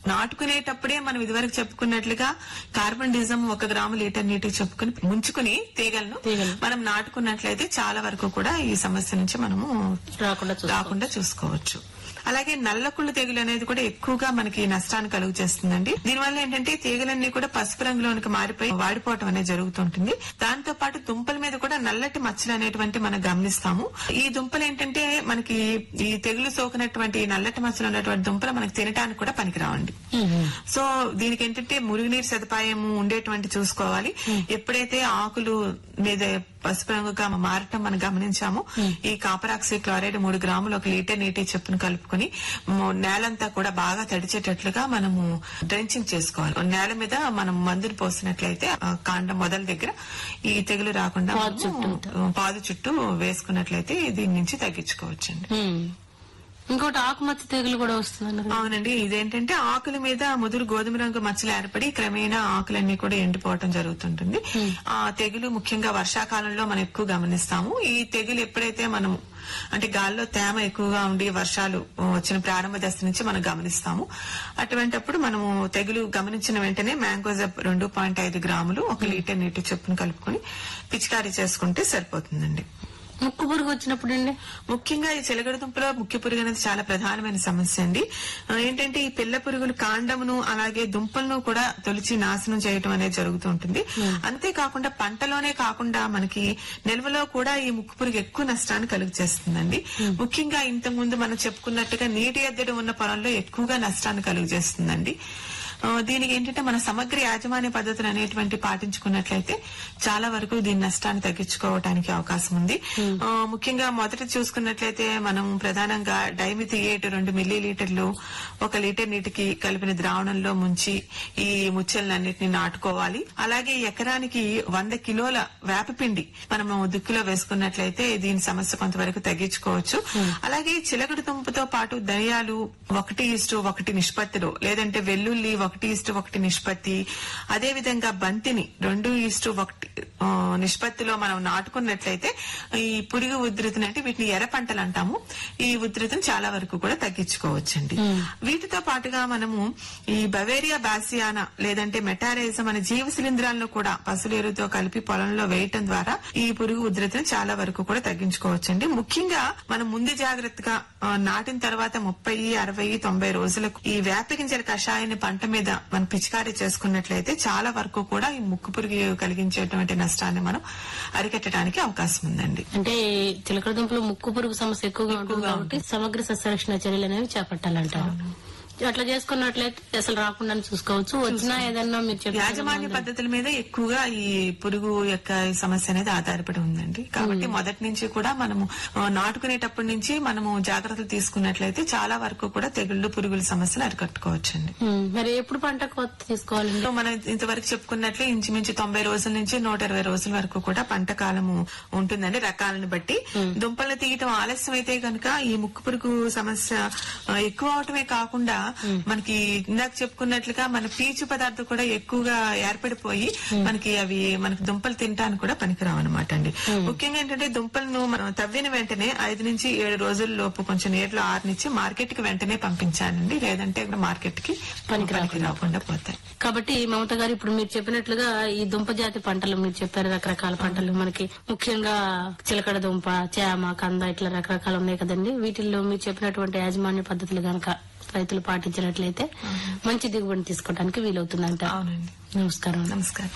నాటుకునేటప్పుడే మనం ఇదివరకు చెప్పుకున్నట్లుగా కార్బన్ డిజం ఒక గ్రాము లీటర్ నీటికి చెప్పుకుని ముంచుకుని తీగలను తీగలు. మనం నాటుకున్నట్లయితే చాలా వరకు కూడా ఈ సమస్య నుంచి మనము రాకుండా చూసుకో రాకుండా చూసుకోవచ్చు అలాగే నల్లకుళ్ళు తెగులు అనేది కూడా ఎక్కువగా మనకి నష్టాన్ని కలుగు చేస్తుందండి దీనివల్ల ఏంటంటే తీగలన్నీ కూడా పసుపు రంగులోనికి మారిపోయి వాడిపోవటం అనేది జరుగుతుంటుంది దాంతో పాటు దుంపల మీద కూడా నల్లటి మచ్చలు అనేటువంటి మనం గమనిస్తాము ఈ దుంపలు ఏంటంటే మనకి ఈ తెగులు సోకినటువంటి ఈ నల్లటి మచ్చలు ఉన్నటువంటి దుంపలు మనకి తినడానికి కూడా పనికిరావండి సో దీనికి ఏంటంటే మురుగునీరు సదుపాయం ఉండేటువంటి చూసుకోవాలి ఎప్పుడైతే ఆకులు మీద పసుపు రంగుగా మారటం మనం గమనించాము ఈ కాపర్ ఆక్సీ క్లోరైడ్ మూడు గ్రాములు ఒక లీటర్ నీటి చెప్పును కలుపుకొని ము- నేలంతా కూడా బాగా తడిచేటట్లుగా మనము డ్రెంచింగ్ చేసుకోవాలి నేల మీద మనం మందుని పోసినట్లయితే ఆ కాండం మొదల దగ్గర ఈ తెగులు రాకుండా పాదు మనము పాదు చుట్టూ వేసుకున్నట్లయితే దీని నుంచి తగ్గించుకోవచ్చండి ఉమ్. ఇంకోటి ఆకుమచ్చ తెగులు కూడా వస్తుంది అన్నారు అవునండి ఇదేంటంటే ఆకుల మీద ముదురు గోధుమ రంగు మచ్చలు ఏర్పడి క్రమేణా ఆకులన్నీ కూడా ఎండిపోవటం జరుగుతుంటుంది ఆ తెగులు ముఖ్యంగా వర్షాకాలంలో మనం ఎక్కువ గమనిస్తాము ఈ తెగులు ఎప్పుడైతే మనం అంటే గాల్లో తేమ ఎక్కువగా ఉండి వర్షాలు వచ్చిన ప్రారంభ దశ నుంచి మనం గమనిస్తాము అటువంటప్పుడు మనము తెగులు గమనించిన వెంటనే మ్యాంగోజబ్ రెండు పాయింట్ ఐదు గ్రాములు ఒక లీటర్ నీటి చొప్పున కలుపుకొని పిచికారీ చేసుకుంటే సరిపోతుందండి ముక్కు పురుగు వచ్చినప్పుడు అండి ముఖ్యంగా ఈ చిలకడ దుంపలో ముఖ్య పురుగు అనేది చాలా ప్రధానమైన సమస్య అండి ఆ, ఏంటంటే ఈ పిల్ల పురుగులు కాండమును అలాగే దుంపలను కూడా తొలిచి నాశనం చేయటం అనేది జరుగుతూ ఉంటుంది అంతేకాకుండా పంటలోనే కాకుండా మనకి నిల్వలో కూడా ఈ ముక్కు పురుగు ఎక్కువ నష్టాన్ని కలుగు చేస్తుందండి ముఖ్యంగా ఇంతకు ముందు మనం చెప్పుకున్నట్టుగా నీటి ఎద్దడి ఉన్న పొలంలో ఎక్కువగా నష్టాన్ని కలుగు చేస్తుందండి ఆ, దీనికి ఏంటంటే మన సమగ్ర యాజమాన్య పద్ధతులు అనేటువంటి పాటించుకున్నట్లయితే చాలా వరకు దీని నష్టాన్ని తగ్గించుకోవడానికి అవకాశం ఉంది ఆ, ముఖ్యంగా మొదట చూసుకున్నట్లయితే మనం ప్రధానంగా డైమిథియేట్ రెండు మిల్లీ లీటర్లు ఒక లీటర్ నీటికి కలిపిన ద్రావణంలో ముంచి ఈ ముచ్చలన్నింటినీ నాటుకోవాలి అలాగే ఎకరానికి వంద కిలోల వేపపిండి మనము దుక్కిలో వేసుకున్నట్లయితే దీని సమస్య కొంతవరకు తగ్గించుకోవచ్చు అలాగే చిలకడ దుంపతో పాటు ధనియాలు ఒకటి ఇస్టు ఒకటి నిష్పత్తిలో లేదంటే వెల్లుల్లి ఒకటి ఇస్టు ఒకటి నిష్పత్తి అదే విధంగా బంతిని రెండు ఇస్టు ఒకటి ఆ, నిష్పత్తిలో మనం నాటుకున్నట్లయితే ఈ పురుగు ఉధృతిని అంటే వీటిని ఎర్ర పంటలు అంటాము ఈ ఉధృతిని చాలా వరకు కూడా తగ్గించుకోవచ్చండి వీటితో పాటుగా మనము ఈ బవేరియా బాసియానా లేదంటే మెటారైజం అనే జీవ శిలీంధ్రాలను కూడా పసులు ఎరువుతో కలిపి పొలంలో వేయటం ద్వారా ఈ పురుగు ఉధృతిని చాలా వరకు కూడా తగ్గించుకోవచ్చండి ముఖ్యంగా మనం ముందు జాగ్రత్తగా ఆ, నాటిన తర్వాత ముప్పై అరవై తొంభై రోజులకు ఈ వేప గింజల కషాయాన్ని పంట మీద మనం పిచికారీ చేసుకున్నట్లయితే చాలా వరకు కూడా ఈ ముక్కు పురుగు కలిగించేటువంటి నష్టాన్ని మనం అరికట్టడానికి అవకాశం ఉందండి అంటే చిలకడ దుంపలు ముక్కు పురుగు సమస్య ఎక్కువగా ఉంటుంది కాబట్టి సమగ్ర సస్యరక్షణ చర్యలు అనేవి చేపట్టాలంటారు అట్లా చేసుకున్నట్లయితే అసలు రాకుండా చూసుకోవచ్చు వచ్చినా ఏదన్నా మీరు చెప్పిన యాజమాన్య పద్ధతుల మీద ఎక్కువగా ఈ పురుగు యొక్క ఈ సమస్య అనేది ఆధారపడి ఉందండి కాబట్టి మొదటి నుంచి కూడా మనము ఆ, నాటుకునేటప్పటి నుంచి మనము జాగ్రత్తలు తీసుకున్నట్లయితే చాలా వరకు కూడా తెగుళ్ళు పురుగుల సమస్యలు అరికట్టుకోవచ్చండి ఉమ్, మరి ఎప్పుడు పంట కోత తీసుకోవాలండి సో మనం ఇంతవరకు చెప్పుకున్నట్లే ఇంచుమించు తొంభై రోజుల నుంచి నూట ఇరవై రోజుల వరకు కూడా పంట కాలము ఉంటుందండి రకాలను బట్టి దుంపలు తీయటం ఆలస్యం అయితే కనుక ఈ ముక్కు పురుగు సమస్య ఆ, ఎక్కువ అవటమే కాకుండా మనకి ఇందాక చెప్పుకున్నట్లుగా మన పీచు పదార్థం కూడా ఎక్కువగా ఏర్పడిపోయి మనకి అవి మనకి దుంపలు తినడానికి కూడా పనికిరావు అనమాట అండి ముఖ్యంగా ఏంటంటే దుంపలను మనం తవ్విన వెంటనే ఐదు నుంచి ఏడు రోజుల లోపు కొంచెం నీటిలో ఆరనిచ్చి మార్కెట్ కి వెంటనే పంపించాలండి లేదంటే కూడా మార్కెట్ కి పనికి రాకుండా పోతాయి కాబట్టి మమత గారు ఇప్పుడు మీరు చెప్పినట్లుగా ఈ దుంప జాతి పంటలు మీరు చెప్పారు రకరకాల పంటలు మనకి ముఖ్యంగా చిలకడ దుంప చేమ కంద ఇట్లా రకరకాలు ఉన్నాయి కదండి వీటిల్లో మీరు చెప్పినటువంటి యాజమాన్య పద్ధతులు గనక రైతులు పాటించినట్లయితే మంచి దిగుబడి తీసుకోవడానికి వీలవుతుందంట అవునండి నమస్కారం నమస్కారం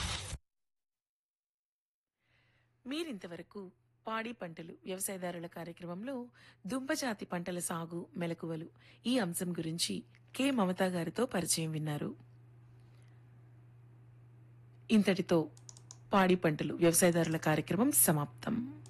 మీరింతవరకు పాడి పంటలు వ్యవసాయదారుల కార్యక్రమంలో దుంపజాతి పంటల సాగు మెలకువలు ఈ అంశం గురించి కె మమతా గారితో పరిచయం విన్నారు ఇంతటితో పాడి పంటలు వ్యవసాయదారుల కార్యక్రమం సమాప్తం